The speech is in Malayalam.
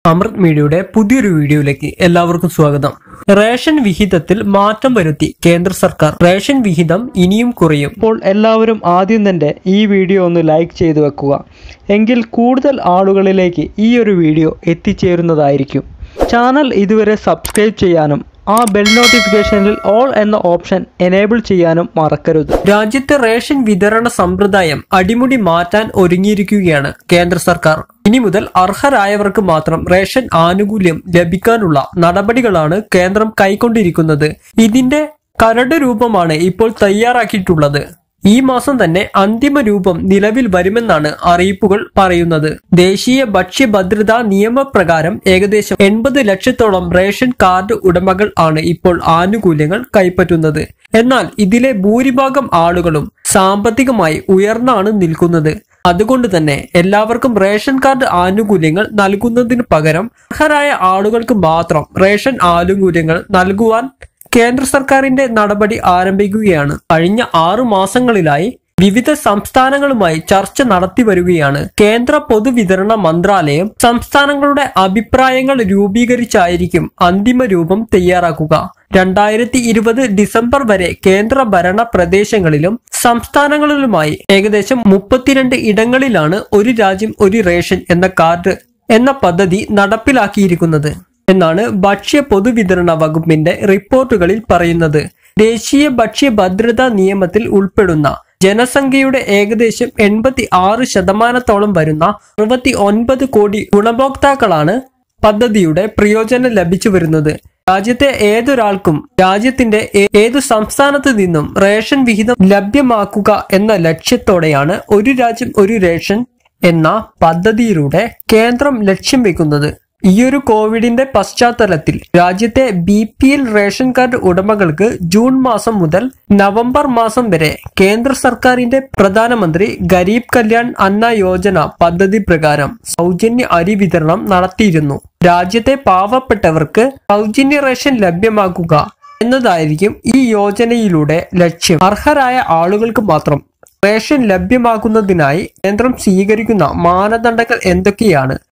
അമൃത് മീഡിയയുടെ പുതിയൊരു വീഡിയോയിലേക്ക് എല്ലാവർക്കും സ്വാഗതം റേഷൻ വിഹിതത്തിൽ മാറ്റം വരുത്തി കേന്ദ്ര സർക്കാർ റേഷൻ വിഹിതം ഇനിയും കുറയും അപ്പോൾ എല്ലാവരും ആദ്യം തന്നെ ഈ വീഡിയോ ഒന്ന് ലൈക്ക് ചെയ്തു വെക്കുക എങ്കിൽ കൂടുതൽ ആളുകളിലേക്ക് ഈ ഒരു വീഡിയോ എത്തിച്ചേരുന്നതായിരിക്കും ചാനൽ ഇതുവരെ സബ്സ്ക്രൈബ് ചെയ്യാനും ആ ബെൽ നോട്ടിഫിക്കേഷനിൽ ഓൾ എന്ന ഓപ്ഷൻ എനേബിൾ ചെയ്യാനും മറക്കരുത് രാജ്യത്തെ റേഷൻ വിതരണ സമ്പ്രദായം അടിമുടി മാറ്റാൻ ഒരുങ്ങിയിരിക്കുകയാണ് കേന്ദ്ര സർക്കാർ ഇനി മുതൽ അർഹരായവർക്ക് മാത്രം റേഷൻ ആനുകൂല്യം ലഭിക്കാനുള്ള നടപടികളാണ് കേന്ദ്രം കൈക്കൊണ്ടിരിക്കുന്നത് ഇതിന്റെ കരട് രൂപമാണ് ഇപ്പോൾ തയ്യാറാക്കിയിട്ടുള്ളത് ഈ മാസം തന്നെ അന്തിമ രൂപം നിലവിൽ വരുമെന്നാണ് അറിയിപ്പുകൾ പറയുന്നത് ദേശീയ ഭക്ഷ്യഭദ്രതാ നിയമപ്രകാരം ഏകദേശം എൺപത് ലക്ഷത്തോളം റേഷൻ കാർഡ് ഉടമകൾ ആണ് ഇപ്പോൾ ആനുകൂല്യങ്ങൾ കൈപ്പറ്റുന്നത് എന്നാൽ ഇതിലെ ഭൂരിഭാഗം ആളുകളും സാമ്പത്തികമായി ഉയർന്നാണ് നിൽക്കുന്നത് അതുകൊണ്ട് തന്നെ എല്ലാവർക്കും റേഷൻ കാർഡ് ആനുകൂല്യങ്ങൾ നൽകുന്നതിന് പകരം അർഹരായ ആളുകൾക്ക് മാത്രം റേഷൻ ആനുകൂല്യങ്ങൾ നൽകുവാൻ കേന്ദ്ര സർക്കാരിന്റെ നടപടി ആരംഭിക്കുകയാണ് കഴിഞ്ഞ ആറു മാസങ്ങളിലായി വിവിധ സംസ്ഥാനങ്ങളുമായി ചർച്ച നടത്തി വരികയാണ് കേന്ദ്ര പൊതുവിതരണ മന്ത്രാലയം സംസ്ഥാനങ്ങളുടെ അഭിപ്രായങ്ങൾ രൂപീകരിച്ചായിരിക്കും അന്തിമ രൂപം തയ്യാറാക്കുക രണ്ടായിരത്തി ഇരുപത് ഡിസംബർ വരെ കേന്ദ്ര ഭരണ പ്രദേശങ്ങളിലും സംസ്ഥാനങ്ങളിലുമായി ഏകദേശം മുപ്പത്തിരണ്ട് ഇടങ്ങളിലാണ് ഒരു രാജ്യം ഒരു റേഷൻ എന്ന കാർഡ് എന്ന പദ്ധതി നടപ്പിലാക്കിയിരിക്കുന്നത് എന്നാണ് ഭക്ഷ്യ പൊതുവിതരണ വകുപ്പിന്റെ റിപ്പോർട്ടുകളിൽ പറയുന്നത് ദേശീയ ഭക്ഷ്യ ഭദ്രതാ നിയമത്തിൽ ഉൾപ്പെടുന്ന ജനസംഖ്യയുടെ ഏകദേശം എൺപത്തി ആറ് ശതമാനത്തോളം വരുന്ന അറുപത്തി ഒൻപത് കോടി ഗുണഭോക്താക്കളാണ് പദ്ധതിയുടെ പ്രയോജനം ലഭിച്ചു വരുന്നത് രാജ്യത്തെ ഏതൊരാൾക്കും രാജ്യത്തിന്റെ ഏ- ഏതു സംസ്ഥാനത്ത് നിന്നും റേഷൻ വിഹിതം ലഭ്യമാക്കുക എന്ന ലക്ഷ്യത്തോടെയാണ് ഒരു രാജ്യം ഒരു റേഷൻ എന്ന പദ്ധതിയിലൂടെ കേന്ദ്രം ലക്ഷ്യം വെക്കുന്നത് ഈയൊരു കോവിഡിന്റെ പശ്ചാത്തലത്തിൽ രാജ്യത്തെ B P L ration card ഉടമകൾക്ക് ജൂൺ മാസം മുതൽ നവംബർ മാസം വരെ കേന്ദ്ര സർക്കാരിന്റെ പ്രധാനമന്ത്രി ഗരീബ് കല്യാൺ അന്ന യോജന പദ്ധതി പ്രകാരം സൗജന്യ അരി വിതരണം നടത്തിയിരുന്നു രാജ്യത്തെ പാവപ്പെട്ടവർക്ക് സൗജന്യ റേഷൻ ലഭ്യമാക്കുക എന്നതായിരിക്കും ഈ യോജനയിലൂടെ ലക്ഷ്യം അർഹരായ ആളുകൾക്ക് മാത്രം റേഷൻ ലഭ്യമാക്കുന്നതിനായി കേന്ദ്രം സ്വീകരിക്കുന്ന മാനദണ്ഡങ്ങൾ എന്തൊക്കെയാണ്